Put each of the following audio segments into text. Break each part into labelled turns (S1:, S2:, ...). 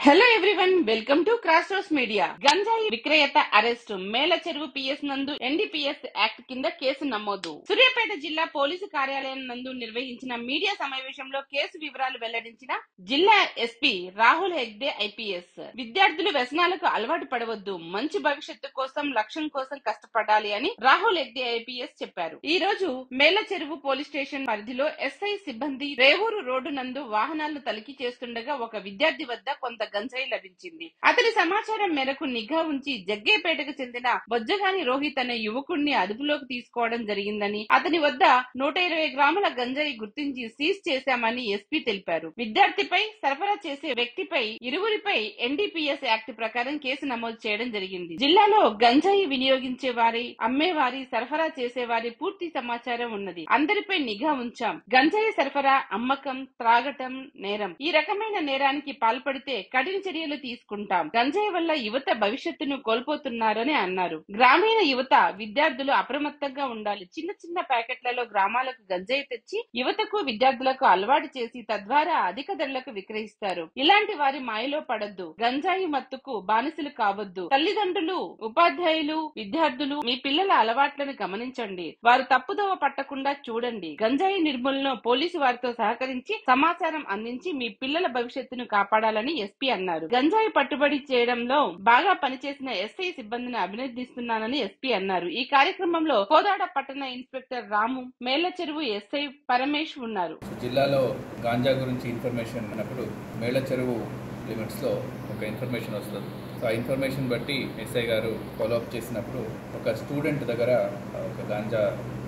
S1: Hello everyone welcome to Cross Roads Media గంజాయి విక్రేత arrest మేల చెరువు పిఎస్ నందు ఎన్డీపీఎస్ యాక్ట్ కింద కేసు నమోదు సూర్యాపేట జిల్లా పోలీసు కార్యాలయం నందు నిర్వహించిన మీడియా సమావేశంలో కేసు వివరాలు వెల్లడించిన జిల్లా ఎస్పీ రాహుల్ హెగ్డే ఐపీఎస్ విద్యార్థులు వ్యసనాలకు అలవాటు పడవద్దు మంచి భవిష్యత్తు కోసం లక్ష్యం కోసం కష్టపడాలి అని రాహుల్ హెగ్డే ఐపీఎస్ చెప్పారు ఈ రోజు మేల చెరువు పోలీస్ స్టేషన్ పరిధిలో ఎస్ఐ సిబ్బంది రేవూరు రోడ్డు నందు వాహనాలను తనిఖీ చేస్తుండగా ఒక విద్యార్థి వద్ద కొంత గంజాయి లభించింది అతని సమాచారం మేరకు నిఘా ఉంచి జగ్గేపేటకు చెందిన బొజ్జగాని రోహిత్ అనే యువకుడిని అదుపులోకి తీసుకోవడం జరిగిందని అతని వద్ద నూట ఇరవై గ్రాముల గంజాయి గుర్తించి సీజ్ చేశామని ఎస్పీ తెలిపారు విద్యార్థిపై సరఫరా చేసే వ్యక్తిపై ఇరువురిపై ఎన్డీపీఎస్ యాక్ట్ ప్రకారం కేసు నమోదు చేయడం జరిగింది జిల్లాలో గంజాయి వినియోగించే వారి అమ్మేవారి సరఫరా చేసేవారి పూర్తి సమాచారం ఉన్నది అందరిపై నిఘా ఉంచాం గంజాయి సరఫరా అమ్మకం త్రాగటం నేరం ఈ రకమైన నేరానికి పాల్పడితే కఠిన చర్యలు తీసుకుంటాం గంజాయి వల్ల యువత భవిష్యత్తును కోల్పోతున్నారని అన్నారు గ్రామీణ యువత విద్యార్థులు అప్రమత్తంగా ఉండాలి చిన్న చిన్న ప్యాకెట్లలో గ్రామాలకు గంజాయి తెచ్చి యువతకు విద్యార్థులకు అలవాటు చేసి తద్వారా అధిక ధరలకు విక్రయిస్తారు ఇలాంటి వారి మాయలో పడద్దు గంజాయి మత్తుకు బానిసలు కావద్దు తల్లిదండ్రులు ఉపాధ్యాయులు విద్యార్థులు మీ పిల్లల అలవాట్లను గమనించండి వారు తప్పుదోవ పట్టకుండా చూడండి గంజాయి నిర్మూలన పోలీసు వారితో సహకరించి సమాచారం అందించి మీ పిల్లల భవిష్యత్తును కాపాడాలని ఎస్పీ అన్నారు గంజాయి పట్టుబడి చేయడంలో బాగా పనిచేసిన ఎస్ఐ సిబ్బందిని అభినందిస్తున్నానని ఎస్పీ అన్నారు ఈ కార్యక్రమంలో కోదాడ పట్టణ ఇన్స్పెక్టర్ రాము మేళ్ల చెరువు ఎస్ఐ పరమేష్ ఉన్నారు
S2: జిల్లాలో గాంజా గురించి ఇన్ఫర్మేషన్ అన్నప్పుడు మేళ చెరువు లిమిట్స్లో ఒక ఇన్ఫర్మేషన్ వస్తుంది సో ఆ ఇన్ఫర్మేషన్ బట్టి ఎస్ఐ గారు ఫాలోఅప్ చేసినప్పుడు ఒక స్టూడెంట్ దగ్గర ఒక ganja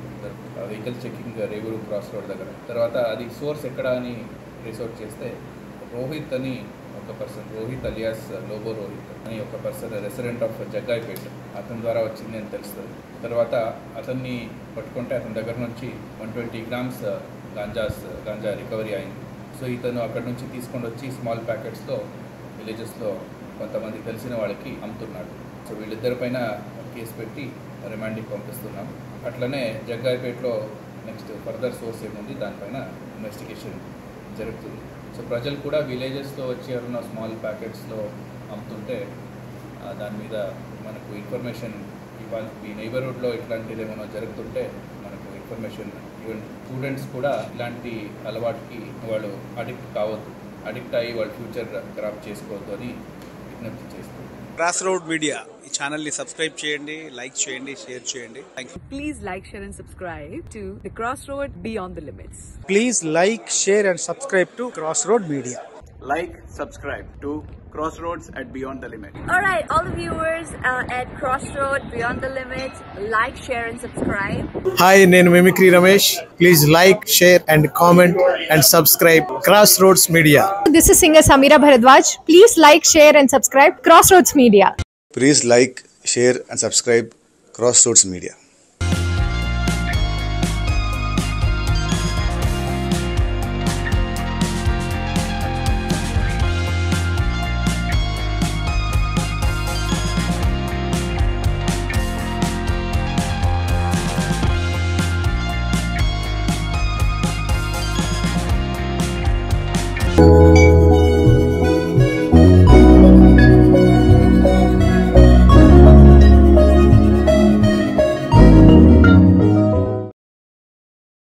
S2: vehicle checking Revuru cross road దగ్గర తర్వాత అది సోర్స్ ఎక్కడ అని రిసోర్ట్ చేస్తే రోహిత్ అని ఒక person Rohit alias Lobo Rohit అని ఒక పర్సన్ రెసిడెంట్ ఆఫ్ జగ్గాయిపేట్ అతని ద్వారా వచ్చింది అని తెలుస్తుంది తర్వాత అతన్ని పట్టుకుంటే అతని దగ్గర నుంచి వన్ ట్వంటీ గ్రామ్స్ గాంజాస్ గాంజా రికవరీ అయింది సో ఇతను అక్కడ నుంచి తీసుకొని వచ్చి స్మాల్ ప్యాకెట్స్లో విలేజెస్లో కొంతమంది తెలిసిన వాళ్ళకి అమ్ముతున్నాడు సో వీళ్ళిద్దరిపైన కేసు పెట్టి రిమాండ్కి పంపిస్తున్నాం అట్లనే జగ్గాయిపేటలో నెక్స్ట్ ఫర్దర్ సోర్స్ ఏముంది దానిపైన ఇన్వెస్టిగేషన్ జరుగుతుంది సో ప్రజలు కూడా విలేజెస్లో వచ్చి ఎవరైనా స్మాల్ ప్యాకెట్స్లో అమ్ముతుంటే ఆ, దాని మీద మనకు ఇన్ఫర్మేషన్ ఇవ్వాలి ఈ నైబర్హుడ్లో ఇట్లాంటిది ఏమైనా జరుగుతుంటే మనకు ఇన్ఫర్మేషన్ ఈవెన్ స్టూడెంట్స్ కూడా ఇలాంటి అలవాటుకి వాళ్ళు అడిక్ట్ కావద్దు అడిక్ట్ అయ్యి వాళ్ళ ఫ్యూచర్ ఖరాబ్ చేసుకోవద్దు అని విజ్ఞప్తి చేస్తూ
S3: క్రాస్ రోడ్ మీడియా ఈ ఛానల్ని సబ్స్క్రైబ్ చేయండి లైక్ చేయండి షేర్ చేయండి thank you
S4: Please like, share, and subscribe to The Crossroad Beyond the Limits.
S5: Please like, share, and subscribe to Crossroad Media.
S6: like, subscribe to Crossroads at Beyond the Limit.
S7: All right, all the viewers uh, at Crossroad Beyond the Limits, like, share, and subscribe.
S5: హాయ్ నేను mimicry Ramesh please like share and comment and subscribe Cross Roads Media
S8: This is singer Samira Bharadwaj. Please like, share, and subscribe Crossroads Media.
S9: Please like, share, and subscribe Crossroads Media.